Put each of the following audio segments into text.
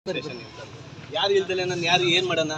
ಯಾರು ಇಲ್ದಲೆ ನಾನು ಯಾರು ಏನ್ ಮಾಡೋಣ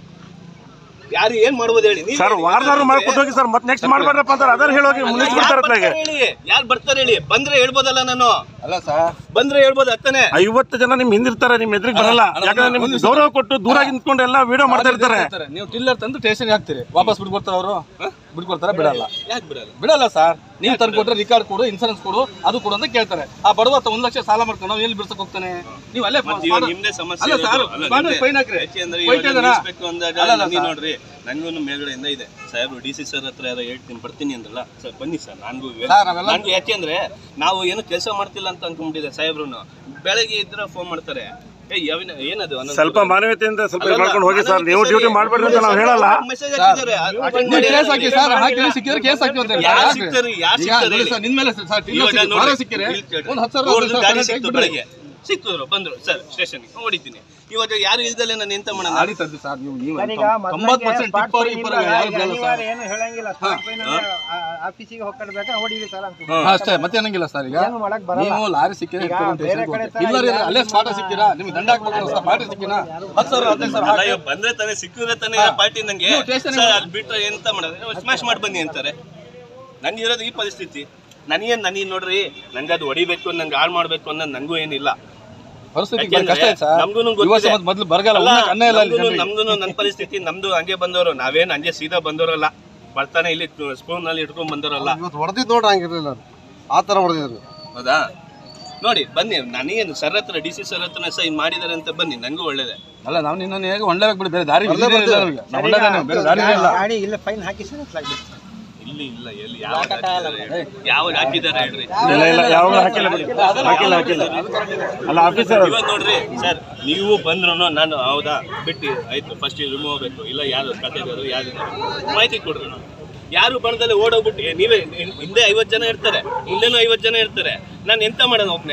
ಯಾರು ಏನ್ ಮಾಡ್ಬೋದು ಹೇಳಿ ನೀವ್ ಸರ್ ಹೇಳಿ. ವಾರದವ್ರು ಮಾಡ್ಕೊಟ್ಟು ಹೋಗಿ ಸರ್ ಮತ್ತೆ ನೆಕ್ಸ್ಟ್ ಮಾಡ್ಬೇಡ್ರಪ್ಪ ಅಂತಾರೆ ಅದನ್ನ ಹೇಳೋಗಿ ಯಾರ್ ಮುನಿಸ್ಬಿಡ್ತಾರೆ ಬರ್ತಾರೆ ಅತ್ಲಾಗೆ ಹೇಳಿ ಯಾರು ಬರ್ತಾರೆ ಹೇಳಿ ಬಂದ್ರೆ ಹೇಳ್ಬೋದಲ್ಲ ನಾನು ಅಲ್ಲ ಸರ್ ಬಂದ್ರೆ ಹೇಳ್ಬೋದು ಅತ್ತನೆ ಐವತ್ತು ಜನ ನಿಮ್ ಹಿಂದಿರ್ತಾರೆ ನಿಮ್ ಎದುರಿಗೆ ಬರಲ್ಲ ಯಾಕಂದ್ರೆ ನಿಮ್ಗೆ ಗೌರವ ಕೊಟ್ಟು ದೂರಾಗಿ ನಿಂತ್ಕೊಂಡು ಎಲ್ಲ ವಿಡಿಯೋ ಮಾಡ್ತಾ ಇರ್ತಾರೆ ನೀವು ಟಿಲ್ಲರ್ ತಂದು ಸ್ಟೇಷನ್ಗೆ ಹಾಕ್ತೀರಿ ವಾಪಸ್ ಬಿಟ್ಕೊಡ್ತಾರ ಅವರು ಬಿಟ್ಕೊಡ್ತಾರ ಬಿಡಲ್ಲ ಯಾಕೆ ಬಿಡಲ್ಲ ಬಿಡಲ್ಲ ಸರ್ ನೀವು ತಂದು ಕೊಟ್ರೆ ರಿಕಾರ್ಡ್ ಕೊಡು ಇನ್ಸೂರೆನ್ಸ್ ಕೊಡು ಅದು ಕೊಡು ಅಂತ ಕೇಳ್ತಾರೆ ಆ ಬಡವ ತ ಒಂದ್ ಲಕ್ಷ ಸಾಲ ಮಾಡ್ಕೊಂಡು ನಾವು ಎಲ್ಲಿ ಬಿಡ್ಸಕ್ ಹೋಗ್ತಾನೆ ನೀವು ಅಲ್ಲೇ ಮತ್ತೆ ಇವಾಗ ನಿಮ್ದೇ ಸಮಸ್ಯೆ ಅಲ್ಲ ಸರ್ ಇರೋದು. ಅಲ್ಲ, ಮಾಡಿ ನಿಮ್ದೇ. ಫೈನ್ ಹಾಕ್ರಿ ಯಾಕೆ ಅಂದ್ರೆ ಫೈನ್ ಇವಾಗ ಇದೆನಾ? ನಿಲ್ಲಿಸ್ಬೇಕು ಅಂದಾಗ ಅಲ್ಲ, ಅಲ್ಲ ನೀವು ಸರ್. ನೋಡ್ರಿ ನನಗೂ ಮೇಲ್ಗಡೆಯಿಂದ ಇದೆ ಸಾಹೇಬ್ರು ಡಿ ಸಿ ಸರ್ ಹತ್ರ ಯಾರೋ ಹೇಳ್ತೀನಿ ಬರ್ತೀನಿ ಅಂದ್ರಲ್ಲ ಸರ್ ಬನ್ನಿ ಸರ್ ನನಗೂ ಸರ್, ನಾವೆಲ್ಲ- ನನಗೆ ಯಾಕೆ ಅಂದ್ರೆ ನಾವು ಏನು ಕೆಲಸ ಮಾಡ್ತಿಲ್ಲ ಅಂತ ಅನ್ಕೊಂಡ್ಬಿಟ್ಟಿದೆ ಸಾಹೇಬ್ರು ಬೆಳಗ್ಗೆ ಇದ್ರೆ ಫೋನ್ ಮಾಡ್ತಾರೆ ಏ ಯಾವಿನ ಏನದು ಅನ್ನೋದು ಸ್ವಲ್ಪ ಮಾನವೀಯತೆಯಿಂದ ಸ್ವಲ್ಪ ಅಲ್ಲ, ಮಾಡ್ಕೊಂಡು ಹೋಗಿ ಸರ್ ಮಾನವೀಯತೆ ನೀವು ಸರಿ. ಡ್ಯೂಟಿ ಮಾಡ್ಬೇಡ್ರಿ ಅಂತ ನಾವು ಹೇಳಲ್ಲ ಮೆಸೇಜ್ ಹಾಕಿದ್ದಾರೆ attend ನೀವು ಮಾಡಿ ಕೇಸ್ ಹಾಕಿ ಸರ್ ಹಾಕಿ ಸಿಕ್ಕಿದ್ರೆ ಕೇಸ್ ಹಾಕಿ ಅಂತ ಯಾರ್ ಹೇಳ್ತಾರೆ. ಸಿಗ್ತಾರೆ? ಯಾರ್ ಈಗ ಸಿಗ್ತಾರೆ ನೋಡಿ ಹೇಳಿ? ಸರ್ ನಿನ್ ಮೇಲೆ ಸರ್ ಟಿಲ್ಲರ್ ಇವಾಗ ಸಿಕ್ಕಿದ್ರೆ, ನೋಡಿ, ಬಾರ ಸಿಕ್ಕಿದ್ರೆ ಇಲ್ಲಿ ಕೇಳ್ರಿ. ಒಂದು ಹತ್ತು ಸಾವಿರ ಅವ್ರದ್ದು ಹದಿನೈದು ಗಾಡಿ ಸಾವಿರ ಸಿಕ್ತು ಬಿಡ್ರಿ. ಬೆಳಗ್ಗೆ ಸಿಕ್ಕಿದ್ರು ಬಂದ್ರು ಸರ್ ಸ್ಟೇಷನ್ಗೆ ಹೊಡಿತೀನಿ ಇವಾಗ ಯಾರು ಇಲ್ದಲೆ ನಾನು ಎಂತ ಮಾಡೋಣ ಗಾಡಿ ತಂದು ಸರ್ ನೀವು ನೀವು ಈಗ ತೊಂಬತ್ತು ಪರ್ಸೆಂಟ್ ಟಿಪ್ಪರ್ ಮೊದ್ಲಂಗೆ ಇಪ್ಪರ್ ಸ್ಪಾಟ್ ಯಾರು ಫೈನ್ ಬಿಡಲ್ಲ ಅನಿವಾರ್ಯ ಸರ್ ಏನು ಹೇಳಂಗಿಲ್ಲ ಸ್ಪಾಟ್ ಫೈನ್ ಅಂದ್ರೆ ಆಫೀಸಿಗೆ ಹೋಗ್ಕೊಡ್ಬೇಕಾ ಹೊಡಿವಿ ಸರ್ ಅಂತ ಹಾ, ಅಷ್ಟೇ ಮತ್ತೆ ಏನಂಗಿಲ್ಲ ಸರ್ ಈಗ ಏನು ಮಾಡಕ್ ಬರಲ್ಲ ನೀವು ಲಾರಿ ಸಿಕ್ಕಿದ್ರೆ ಈಗ ಇಟ್ಕೊಂಡು ಬೇರೆ ಸ್ಟೇಷನ್ಗೆ ಕಡೆ ಹೋಗ್ತೀರಿ. ತರ ಇಲ್ಲ ರೀ, ಈಗ ಅಲ್ಲೇ ಸ್ಪಾಟ ಸಿಕ್ಕಿರಾ ನಿಮ್ಗೆ ದಂಡ ಹಾಕ್ಬೇಕು ಪಾರ್ಟಿ ಸಿಕ್ಕಿನಾ ಹತ್ತು ಸಾವಿರ ಹದಿನೈದು ಸಾವಿರ ಅಲ್ಲ ಹಾಕಿ. ಇವಾಗ ಬಂದ್ರೆ ತಾನೇ ಸಿಕ್ಕಿದ್ರೆ ತಾನೇ ಪಾರ್ಟಿ ನಂಗೆ ನೀವು ಸ್ಟೇಷನ್ಗೆ ಸರ್ ಅದು ಬಿಟ್ರೆ ಎಂತ ಮಾಡೋದು ಸ್ಮ್ಯಾಶ್ ಮಾಡಿ ಬನ್ನಿ ಅಂತಾರೆ ನಂಗೆ ಇರೋದು ಈ ಪರಿಸ್ಥಿತಿ ನನಗೇನು ನನಗೆ ನೋಡ್ರಿ ನಂಗೆ ಅದು ಹೊಡಿಬೇಕು ನಂಗೆ ಹಾಳು ಮಾಡ್ಬೇಕು ಅನ್ನೋದು ನನಗೂ ಏನಿಲ್ಲ ಪರಿಸ್ಥಿತಿ ಯಾಕೆಂದ್ರೆ ಕಷ್ಟ ಇದೆ ಸರ್ ನಮ್ಗೂನು ಯುವ ಗೊತ್ತಿದೆ. ಸಮಾಜ ಮೊದಲು ಬರಗಾಲ ಅಲ್ಲ, ಉಣ್ಣಕ್ಕೆ ಅನ್ನ ಇಲ್ಲ ಇಲ್ಲಿ ನಮ್ಗೂನು- ಜನರಿಗೆ. ನಮ್ಗೂನು ನನ್ನ ಪರಿಸ್ಥಿತಿ ನಮ್ದು ಹಂಗೆ ಬಂದವರು ನಾವೇನು ಹಂಗೆ ಸೀದಾ ಬಂದವರಲ್ಲ ಬರ್ತಾನೆ ಇಲ್ಲಿ ಸ್ಪೂನ್ ನಲ್ಲಿ ಇಟ್ಕೊಂಡ್ ಬಂದವರಲ್ಲ ಇವತ್ತು ಹೊಡೆದಿದ್ದು ನೋಡ್ರಿ ಹಂಗಿರ್ಲಿಲ್ಲ ಅದು. ಆ ಥರ ಹೊಡೆದಿದ್ರು ಹೌದಾ ನೋಡಿ ಬನ್ನಿ ನನಗೇನು ಸರ್ ಹತ್ರ ಡಿ ಸಿ ಸರ್ ಹತ್ರ ಸೈನ್ ಮಾಡಿದಾರೆ ಅಂತ ಬನ್ನಿ ನಂಗೂ ಒಳ್ಳೇದೆ ಅಲ್ಲ ನಾವು ನಿನ್ನನ್ನು ಹೇಗೆ ಒಳ್ಳೆ ಬಿಡಿ ಬೇರೆ ದಾರಿ ಇಲ್ಲೇ ಇಲ್ಲ ನಮಗೆ ನಾವು ಒಳ್ಳೆದೇನೆ, ಬೇರೆ ದಾರಿ ಇಲ್ಲ ಗಾಡಿ ಇಲ್ಲ ಫೈನ್ ಹಾಕಿ ಸರ್ ಅತ್ಲಾಗ್ಬಿಡ್ತು. ಇಲ್ಲಿ ಇಲ್ಲ ಎಲ್ಲಿ ಯಾವಾಗ ಹಾಕಿದ್ದಾರೆ? ಯಾವಾಗ ಹಾಕಿದ್ದಾರೆ ಹೇಳ್ರಿ ಇಲ್ಲ ಇಲ್ಲ ಯಾವಾಗ ಹಾಕಿಲ್ಲ ಬಿಡಿ. ಹಾಕಿಲ್ಲ ಹಾಕಿಲ್ಲ ಅಲ್ಲ ಆಫೀಸರ್ ಇವಾಗ ನೋಡ್ರಿ ಸರ್ ನೀವು ಬಂದ್ರು ನಾನು ಹೌದಾ ಬಿಟ್ಟು ಆಯ್ತು ಫಸ್ಟ್ ರಿಮೂವ್ ಆಗಬೇಕು ಇಲ್ಲ ಯಾರು ಕತೆಗಾರು ಯಾರು ಮಾಹಿತಿ ಕೊಡ್ರಿ ಯಾರು ಬಣದಲ್ಲಿ ಓಡೋಗ್ಬಿಟ್ಟು ಏ, ನೀವೇ ಹಿಂದೆ ಐವತ್ತು ಜನ ಇರ್ತಾರೆ ಮುಂದೆನೂ ಐವತ್ತು ಜನ ಇರ್ತಾರೆ ನಾನು ಎಂತ ಮಾಡೋಣ ಒಬ್ನೇ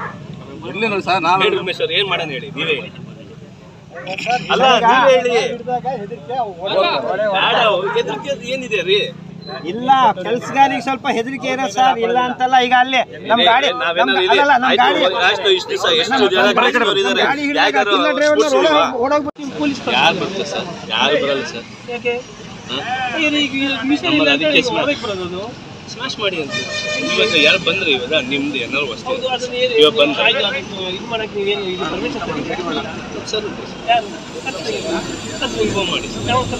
ಇರ್ಲಿ ನೋಡಿ ಸರ್ ನಾವು ಹೇಳಿ ಉಮೇಶ್ ಅವ್ರು ಏನ್ ಮಾಡೋಣ ಹೇಳಿ ನೀವೇ ಹೇಳಿ ಅಲ್ಲ ನೀವೇ ಹೇಳಿ ಹಿಡ್ದಾಗ ಹೆದರಿಕೆ ಅವು ಬೇಡ, ಹೆದ್ರಿಕೆ ಏನಿದೆ ರೀ ಇಲ್ಲ ಕೆಲ್ಸಗಾರಿಗೆ ಸ್ವಲ್ಪ ಹೆದರಿಕೆ ಇರೋ ಸರ್ ಇಲ್ಲ ಅಂತಲ್ಲ ಈಗ ಅಲ್ಲಿ ನಮ್ ಗಾಡಿ ನಮ್ ನಾವೇನಾದ್ರು ಗಾ- ಅಲ್ಲಲ್ಲ ನಮ್ ಗಾಡಿ ಅಷ್ಟು ಇಷ್ಟು ದಿವಸ ಎಷ್ಟು ಜನ ಗಾಡಿಯವ್ರು ಇದ್ದಾರೆ ಗಾಡಿ ಹಿಡಿದಾಗ ಯಾಕಾದ್ರು ಕಿಲ್ಲ ಡ್ರೈವರ್ನ ಸ್ಪೋರ್ಟ್ಸ್ ಇಲ್ವಾ? ಓಡೋಗ್ಬಿಟ್ಟು ಪೊಲೀಸ್ ಯಾರು ಬರ್ತಾರೆ ಸರ್ ಯಾರು ಬರಲ್ಲ ಸರ್ ನಮ್ಮಲ್ಲಿ ಅದಕ್ಕೆ ಸ್ಮ್ಯಾಶ್ ಮಾಡಿ ಅಂತ ಇವಾಗ ಯಾರು ಬಂದ್ರೆ ಇವಾಗ ನಿಮ್ದು ಏನಾದ್ರು ವಸ್ತು ಇವಾಗ ಬಂದ್ರೆ ಸರ್ ಇನ್ಫಾರ್ಮ್ ಮಾಡಿ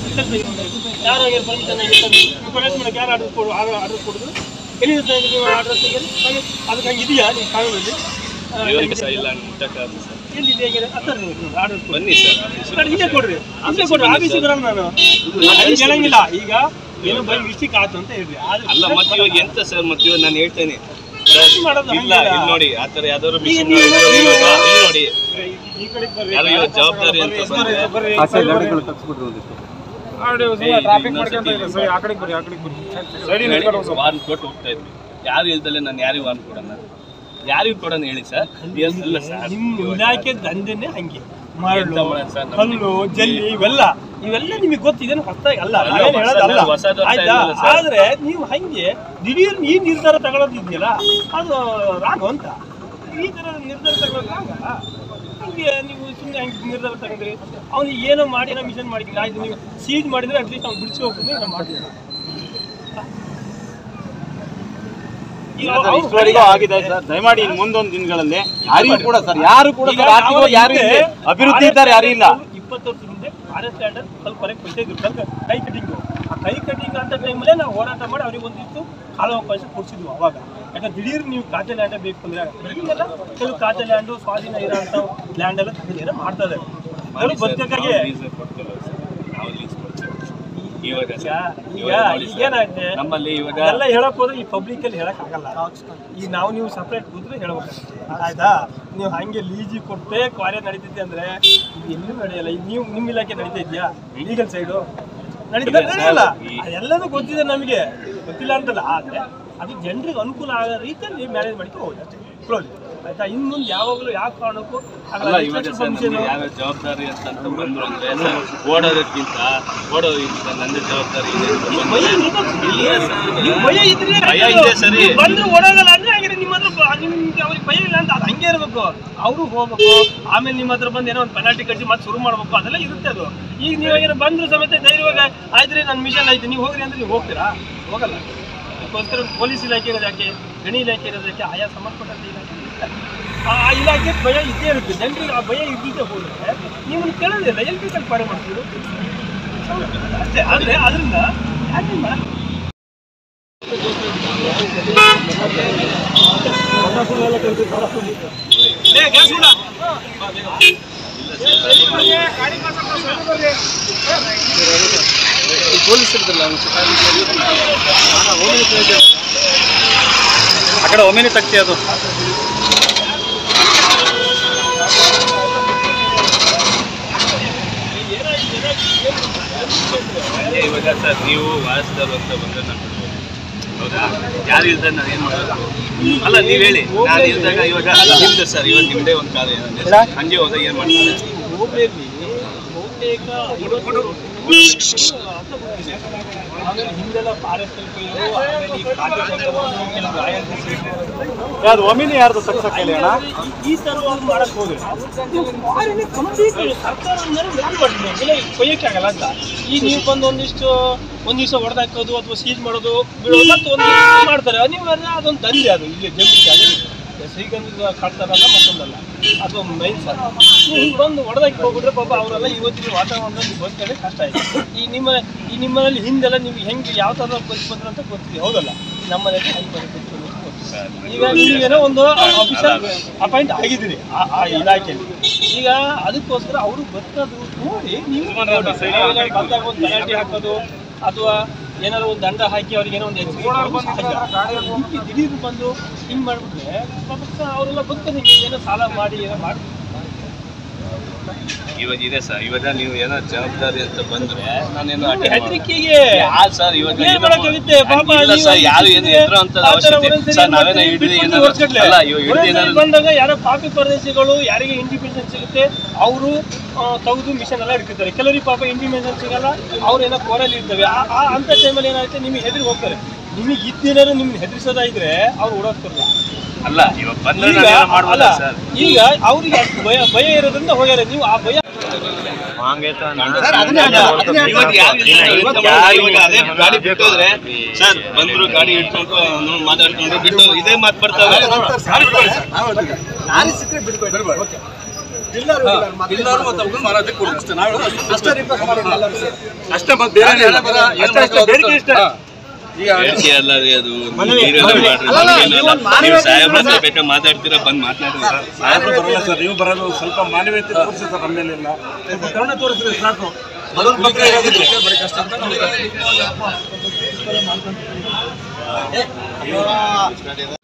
ಇವರಿಗೆ ಸಹ ಇಲ್ಲ ಮುಟ್ಟಕ್ಕಾಗಲ್ಲ ಸರ್ ಬನ್ನಿ ಸರ್ ಹೇಳಂಗಿಲ್ಲ ಈಗ ಏನೋ ಬೈ ಮಿಸ್ಟೇಕ್ ಆಯ್ತು ಅಂತ ಹೇಳ್ರಿ ಅಲ್ಲ ಮತ್ತೆ ಇವಾಗ ಎಂತ ಸರ್ ಮತ್ತೆ ಇವಾಗ ನಾನು ಹೇಳ್ತೇನೆ ಸರ್, ಮಾಡೋದು ಇಲ್ಲ ಹಂಗಿಲ್ಲ. ಇಲ್ಲಿ ನೋಡಿ ಆತರ ಯಾವ್ದಾದ್ರು ಈಗ ಮಿಷನ್ ನೀವು- ಇಲ್ಲಿ ನೋಡಿ ಈ ಕಡೆ ಬರ್ರಿ ಯಾರು ಇವಾಗ ಜವಾಬ್ದಾರಿ ಅಂತ ಬಂದ್ರೆ ಬರ್ರಿ ಟ್ರಾಫಿಕ್ ಮಾಡ್ಕೊಂತ ಇಲ್ಲ ಸರ್ ಆ ಕಡೆಗೆ ಬರ್ರಿ ಆ ಕಡೆಗೆ ಬರ್ರಿ ವಾರ್ನ್ ಕೊಟ್ಟು ಹೋಗ್ತಾ ಇದ್ವಿ ಯಾರು ಇಲ್ದಲೆ ನಾನು ಯಾರಿಗೆ ವಾರ್ನ್ ಕೊಡೋಣ ಯಾರಿಗೂ ಕೊಡೋಣ ಹೇಳಿ ಸರ್ ಇಲ್ಲ ಸರ್ ನಿಮ್ಮ ಇಲಾಖೆ ದಂಧೆನೆ ಹಂಗೆ ಎಂತ ಮರಳು ಮಾಡೋಣ ಸರ್ ನಮ್ಗೆ? ಕಲ್ಲು ಜಲ್ಲಿ ಇವೆಲ್ಲ ಇವೆಲ್ಲ ನಿಮಗೆ ಗೊತ್ತಿದೆ ಹೊಸದಾಗಿ ಅಲ್ಲ ಅಲ್ಲ, ನಾವೇನ್ ಹೇಳೋದಲ್ಲ ಹೊಸದು- ಹೊಸದು ಅಂತ ಆಯ್ತಾ ಇಲ್ಲ ಸರ್. ಆದ್ರೆ ನೀವು ಹಂಗೆ ದಿಢೀರ್ ಈ ನಿರ್ಧಾರ ತಗೊಳ್ಳೋದಿದೆಯಲ್ಲ ಅದು ರಾಂಗ್ ಅಂತ ಈ ತರ ನಿರ್ಧಾರ ತಗೊಳ್ಳೋದು ರಾಂಗ ಹಂಗೆ ನೀವು ಸುಮ್ಮನೆ ಹಂಗೆ ನಿರ್ಧಾರ ತಗೊಂಡ್ರಿ ಅವ್ನಿಗೆ ಏನೋ ಮಾಡಿ ಏನೋ ಮಿಷನ್ ಮಾಡಿದ್ರಿ ಆಯ್ತು ನೀವು ಸೀಜ್ ಮಾಡಿದ್ರೆ ಅಟ್ಲೀಸ್ಟ್ ಅವ್ನು ಬಿಡಿಸಿ ಹೋಗ್ಬೋದು ನಾವು ಮಾಡ್ತೀವಿ ಈಗ ಅವ್ರು- ಇಷ್ಟವರೆಗೂ ಆಗಿದೆ ಸರ್ ದಯಮಾಡಿ ಇನ್ನು ಮುಂದೊಂದು ದಿನಗಳಲ್ಲಿ ಯಾರಿಗೂ ಕೂಡ ಸರ್ ಯಾರು ಕೂಡ ಈಗ ಸರ್ ಆರ್ಥಿಕವಾಗಿ ಯಾರು ಹಿಂದೆ ಇಲ್ಲಿ ಅಭಿವೃದ್ಧಿ ಇದ್ದಾರೆ ಯಾರು ಇಲ್ಲ ಇಪ್ಪತ್ತು ವರ್ಷದ ಹಿಂದೆ ಫಾರೆಸ್ಟ್ ಲ್ಯಾಂಡ್ ಸ್ವಲ್ಪ ಹೊರಗೆ ಕೊಡ್ತಾ ಇದ್ರು ಸ್ವಲ್ಪ ಕೈ ಕಟಿಂಗ್ ಆ ಕೈ ಕಟಿಂಗ್ ಅಂತ ಟೈಮಲ್ಲೇ ನಾವು ಹೋರಾಟ ಮಾಡಿ ಅವ್ರಿಗೆ ಒಂದಿತ್ತು ಕಾಲಾವಕಾಶ ಕೊಡ್ಸಿದ್ವು ಅವಾಗ ಯಾಕಂದ್ರೆ ದಿಢೀರ್ ನೀವು ಖಾತೆ ಲ್ಯಾಂಡ್ ಬೇಕು ಅಂದ್ರೆ ಬೆಳಗಿನೆಲ್ಲ ಕೆಲವು ಖಾತೆ ಲ್ಯಾಂಡು ಸ್ವಾಧೀನ ಇರೋಂಥ ಲ್ಯಾಂಡ್ ಎಲ್ಲ ತೆಗೆದು ಮಾಡ್ತಾ ಇದ್ದಾರೆ ಅವರು ಬದುಕಕ್ಕಾಗಿ ನಾವು lease ಕೊಡ್ತಿಲ್ಲ ಸರ್. ನಾವು lease ಕೊಡ್ತೀವಿ. ಇವಾಗ ಈಗ ಸರ್, ಈಗ ಇವಾಗ ನೋಡಿ ಈಗ ಸರ್, ಏನಾಗುತ್ತೆ ನಮ್ಮಲ್ಲಿ ಇವಾಗ ಎಲ್ಲ ಹೇಳಕ್ ಹೋದ್ರೆ ಈ ಪಬ್ಲಿಕ್ ಅಲ್ಲಿ ಹೇಳಕ್ ಆಗಲ್ಲ ಈಗ ನಾವು ನೀವು ಸಪ್ರೇಟ್ ಕೂತ್ರೆ ಹೇಳ್ಬೇಕಾಗುತ್ತೆ ಆಯ್ತಾ ನೀವು ಹಂಗೆ ಲೀಜಿ ಕೊಟ್ಟೆ ಕಾರ್ಯ ನಡೀತೈತಿ ಅಂದ್ರೆ ಇದು ಎಲ್ಲೂ ನಡೆಯಲ್ಲ ಈಗ ನೀವು ನಿಮ್ಮ ಇಲಾಖೆ ನಡೀತಾ ಇದೆಯಾ ಲೀಗಲ್ ಸೈಡು ನಡೀತಾ ಈಗ ನಡೆಯಲ್ಲ ಈ- ಎಲ್ಲದೂ ಗೊತ್ತಿದೆ ನಮಗೆ ಗೊತ್ತಿಲ್ಲ ಅಂತಲ್ಲ ಆದ್ರೆ ಅದು ಜನರಿಗೆ ಅನುಕೂಲ ಆಗೋ ರೀತಿಯಲ್ಲಿ ಮ್ಯಾನೇಜ್ ಮಾಡ್ಕೊಂಡು ಹೋಗಿ ಅಷ್ಟೇ ಕ್ಲೋಸ್ ಆಯ್ತಾ ಇನ್ನು ಮುಂದೆ ಯಾವಾಗಲೂ ಯಾವ ಕಾರಣಕ್ಕೂ ಅಲ್ಲ ಇವಾಗ ಸರ್ ನಮ್ಗೆ ಯಾವ ಜವಾಬ್ದಾರಿ ಅಂತ ಅಂತ ಬಂದ್ರು ಅಂದ್ರೆ ಸರ್ ಓಡೋದಕ್ಕಿಂತ ಓಡೋದಕ್ಕಿಂತ ನಂದು ಜವಾಬ್ದಾರಿ ಇದೆ ಅಂತ ಬಂದ್ರೆ- ಇಲ್ಲ ಸರ್. ನೀವು ಭಯ ಇದ್ರೆ ಭಯ ಇದೆ ಸರಿ. ನೀವು ಬಂದ್ರೆ ಓಡೋಗಲ್ಲ ಅಂದ್ರೆ ಹಾಗಾದ್ರೆ ನಿಮ್ಮ ಹತ್ರ ಬ- ನಿಮ್ಗೆ ಅವ್ರಿಗೆ ಭಯ ಇಲ್ಲ ಅಂತ ಅದು ಹಂಗೆ ಇರಬೇಕು ಅವರು ಹೋಗ್ಬೇಕು ಆಮೇಲೆ ನಿಮ್ಮ ಹತ್ರ ಬಂದು ಏನೋ ಒಂದು ಪೆನಾಲ್ಟಿ ಕಟ್ಟಿ ಮತ್ತೆ ಶುರು ಮಾಡ್ಬೇಕು ಅದೆಲ್ಲ ಇರುತ್ತೆ ಅದು ಈಗ ನೀವು ಏನೋ ಬಂದ್ರು ಸಮೇತ ಧೈರ್ಯವಾಗಿ ಆಯ್ತು ನನ್ನ ಮಿಷನ್ ಆಯ್ತು ನೀವು ಹೋಗ್ರಿ ಅಂದ್ರೆ ನೀವು ಹೋಗ್ತೀರಾ ಹೋಗಲ್ಲ ಅದಕ್ಕೋಸ್ಕರ ಪೊಲೀಸ್ ಇಲಾಖೆ ಇರೋದು ಯಾಕೆ ಗಣಿ ಇಲಾಖೆ ಇರೋದು ಯಾಕೆ ಆಯಾ ಸಂಬಂಧಪಟ್ಟಂತ ಇಲಾಖೆ ಇರುತ್ತೆ. ಆ ಆ ಇಲಾಖೆ ಭಯ ಇದ್ದೇ ಇರುತ್ತೆ ಜನರಿಗೆ ಆ ಭಯ ಇದ್ದಿದ್ದೇ ಹೋದ್ರೆ ನಿಮ್ಮನ್ನು ಕೇಳೋದಿಲ್ಲ ಎಲ್ಲಿ ಬೇಕಲ್ಲಿ ಪಾರೆ ಮಾಡ್ತೀವಿ ಅಷ್ಟೇ ಆದರೆ ಅದರಿಂದ ಯಾಕೆ ಮಾಡ ಏ, ಗ್ಯಾಸ್ ಬಿಡ. ಆ ಕಡೆ ಒಮ್ಮೆನೆ ತಗ್ಸಿ ಅದು ಇವಾಗ ಸರ್ ನೀವು ವಾರಸದವರು ಅಂತ ಬಂದ್ರೆ ನಾನು ಬಿಡ್ಬೋದು. ಹೌದಾ ಯಾರು ಇಲ್ದಾಗ ನಾನು ಏನು ಮಾಡೋದು ಅಲ್ಲ ನೀವು ಹೇಳಿ ನಾನು ಇಲ್ದಾಗ ಇವಾಗ ನಿಮ್ದು ಸರ್ ಇವಾಗ ನಿಮ್ದೇ ಒಂದು ಕಾಲ ಏನಂದ್ರೆ ಸಂಜೆ ಹೋದಾಗ ಏನು ಮಾಡ್ತಾರೆ ಹೋಬಳಿಯಲ್ಲಿ ಬಹುತೇಕ ಐವತ್ತು ಆಮೇಲೆ ಹಿಂದೆಲ್ಲ ಫಾರೆಸ್ಟ್ ಆಮೇಲೆ ಈ ಕಾಡು ಜನರು ಕೆಲವು ರಾಯಲ್ಟಿ ಯಾವ್ದು ಒಮ್ಮೆನೆ ಯಾರ್ದು ತಗ್ಸಕ್ ಹೇಳಿ ಅಣ್ಣ ಈ ತರವಾಗಿ ಮಾಡಕ್ ಹೋದ್ರೆ ನೀವು ಫಾರಿನ್ ಕಂಪ್ಲೀಟ್ ಸರ್ಕಾರ ಅಂದ್ರೆ ಮಾಡ್ಬಿಡಿ ಬೆಲೆ ಕೊಯ್ಯಕ್ಕೆ ಆಗಲ್ಲ ಅಂತ ಈಗ ನೀವು ಬಂದು ಒಂದಿಷ್ಟು ಒಂದ್ ದಿವಸ ಹೊಡೆದಾಕೋದು ಅಥವಾ ಸೀಜ್ ಮಾಡೋದು ಬಿಡೋದು ಮತ್ತೆ ಒಂದು ಮಾಡ್ತಾರೆ ಅನಿವಾರ್ಯ ಅದೊಂದು ದಂಧೆ ಅದು ಇಲ್ಲಿ ಜನರಿಗೆ ಅದೇ ಶ್ರೀಗಂಧದ ಕಳ್ತಾರಲ್ಲ ಮತ್ತೊಂದಲ್ಲ ಅಥವಾ ಮೈನ್ ಸರ್ ನೀವು ಹಿಂಗೆ ಬಂದು ಹೊಡೆದಾಕಿ ಹೋಗ್ಬಿಟ್ರೆ ಪಾಪ ಅವರೆಲ್ಲ ಇವತ್ತಿನ ವಾತಾವರಣದಲ್ಲಿ ಬದುಕೋದೇ ಕಷ್ಟ ಆಯ್ತು ಈ ನಿಮ್ಮ ಈ ನಿಮ್ಮಲ್ಲಿ ಹಿಂದೆಲ್ಲ ನಿಮ್ಗೆ ಹೆಂಗೆ ಯಾವ ಥರ ಬದುಕೊಂಡ್ರು ಅಂತ ಗೊತ್ತಿದೆ ಹೌದಲ್ಲ ನಮ್ಮನೇಲಿ ಹೆಂಗೆ ಬದುಕಿತ್ತು ಅನ್ನೋದು ಗೊತ್ತಿಲ್ಲ. ಈಗ ನೀವೇನೋ ಒಂದು ಆಫೀಸರ್ ಅಪಾಯಿಂಟ್ ಆಗಿದ್ದೀರಿ ಆ ಆ ಇಲಾಖೆಯಲ್ಲಿ ಈಗ ಅದಕ್ಕೋಸ್ಕರ ಅವರು ಬದುಕೋದು ನೋಡಿ ನೀವು ನೋಡಿ. ನಾವೇನಾದ್ರು ಬಂದಾಗ ಒಂದು ಪೆನಾಲ್ಟಿ ಹಾಕೋದು ಅಥವಾ ಏನಾದ್ರು ಒಂದು ದಂಡ ಹಾಕಿ ಅವ್ರಿಗೆ ಏನೋ ಒಂದು ಎಚ್ಚರಿಕೆ ದಿಢೀರ್ ಬಂದು ಹಿಂಗ್ ಮಾಡ್ಬಿಟ್ರೆ ಪಾಪ ಅವರೆಲ್ಲ ಬದುಕೋದಕ್ಕೆ ಏನೋ ಸಾಲ ಮಾಡಿ ಏನೋ ಮಾಡಿ ಇವಾಗ ಇದೆ ಸರ್ ಇವಾಗ ನೀವು ಏನೋ ಜವಾಬ್ದಾರಿ ಅಂತ ಬಂದ್ರೆ ನಾನೇನು attend ಮಾಡಲ್ಲ. ಹೆದರಿಕೆಗೆ ಯಾರು ಸರ್ ಇವಾಗ ಏನ್ ಏನು- ಮಾಡಕ್ಕಾಗುತ್ತೆ? ಪಾಪ ಇಲ್ಲ ನೀವು ಸರ್ ಯಾರು ಏನು ಒಂದ್ಸರಿ ಎದುರು ಅಂತ ಆ ಥರ ಅವಶ್ಯಕತೆ ಒಂದೊಂದ್ಸರಿ ಸರ್ ನಾವೇನೋ ಮತ್ತೆ ಹಿಡಿದು ಬಿಟ್ಬಿಟ್ಟು ಏನಾದ್ರು ಹೊರ್ಗಡೆ. ಅಲ್ಲ ಇವಾಗ ಹಿಡಿದು ಒಂದೊಂದ್ಸರಿ ಏನಾದ್ರು ಬಂದಾಗ ಯಾರೋ ಪಾಪಿ ಪರದೇಶಿಗಳು ಯಾರಿಗೆ ಇಂಡಿಪೆಂಡೆನ್ಸ್ ಸಿಗುತ್ತೆ ಅವರು ತೆಗೆದು ಮಿಷನ್ ಎಲ್ಲ ಇಡ್ತಿರ್ತಾರೆ ಕೆಲವರಿಗೆ ಪಾಪ ಇಂಡಿಪೆಂಡೆನ್ಸ್ ಸಿಗಲ್ಲ ಅವ್ರು ಏನೋ ಕೋರಲ್ಲಿ ಇರ್ತವೆ ಆ ಆ ಅಂತ ಟೈಮಲ್ಲಿ ಏನಾಗುತ್ತೆ ನಿಮಗೆ ಹೆದರಿ ಹೋಗ್ತಾರೆ ನಿಮಗೆ ಇದ್ದೇನಾದ್ರು ನಿಮ್ಗೆ ಹೆದರಿಸೋದ ಇದ್ರೆ ಅವ್ರು ಓಡೋಗ್ತಾರಲ್ಲ ಅಲ್ಲ ಇವಾಗ ಬಂದ್ರೆ ಈಗ ನಾನೇನು ಅಲ್ಲ ಮಾಡ್ಬೋದಾ ಸರ್ ಈಗ ಅವ್ರಿಗೆ ಅಷ್ಟು ಭಯ ಭಯ ಇರೋದ್ರಿಂದ ಹೋಗ್ಯಾರ ನೀವು ಆ ಭಯ ಇವಾಗ ಯಾರು ಇಲ್ಲ, ಇವತ್ತು ಯಾರು ಇವಾಗ ಅದೇ ಗಾಡಿ ಬಿಟ್ಟೋದ್ರೆ ಸರ್ ಬಂದ್ರು ಗಾಡಿ ಇಟ್ಕೊಂಡು ನೋಡಿ ಮಾತಾಡ್ಕೊಂಡು ಬಿಟ್ಟು ಇದೇ ಮಾತು ಬರ್ತಾವೆ ಅಷ್ಟೇ ಮತ್ತೆ ಬೇರೆ ಏನಿಲ್ಲ. ಅಷ್ಟೇ ಅಷ್ಟೇ ಬೇಡಿಕೆ ಇಷ್ಟೇ ಬೇಡಿಕೆ ಅಲ್ಲ ರೀ ಅದು ನೀರೆಲ್ಲ ಮಾಡ್ರಿ ನಮ್ಗೇನಲ್ಲ. ನೀವು ಸಾಹೇಬ್ರ ಹತ್ರ ಬೇಕಾದ್ರೆ ಮಾತಾಡ್ತೀರಾ ಬಂದ್ ಮಾತಾಡ್ರಿ ಸರ್ ಸಾಹೇಬ್ರು ಬರಲ್ಲ ಸರ್ ನೀವು ಬರೋದು ಸ್ವಲ್ಪ ಮಾನವೀಯತೆ ತೋರಿಸಿ ಸರ್ ನಮ್ಮ ಮೇಲೆಲ್ಲ ಸ್ವಲ್ಪ ಕರುಣೆ ತೋರಿಸಿದ್ರೆ ಸಾಕು ಬಡವ್ರ ಪಕ್ಕ ಇರೋದಿಲ್ಲ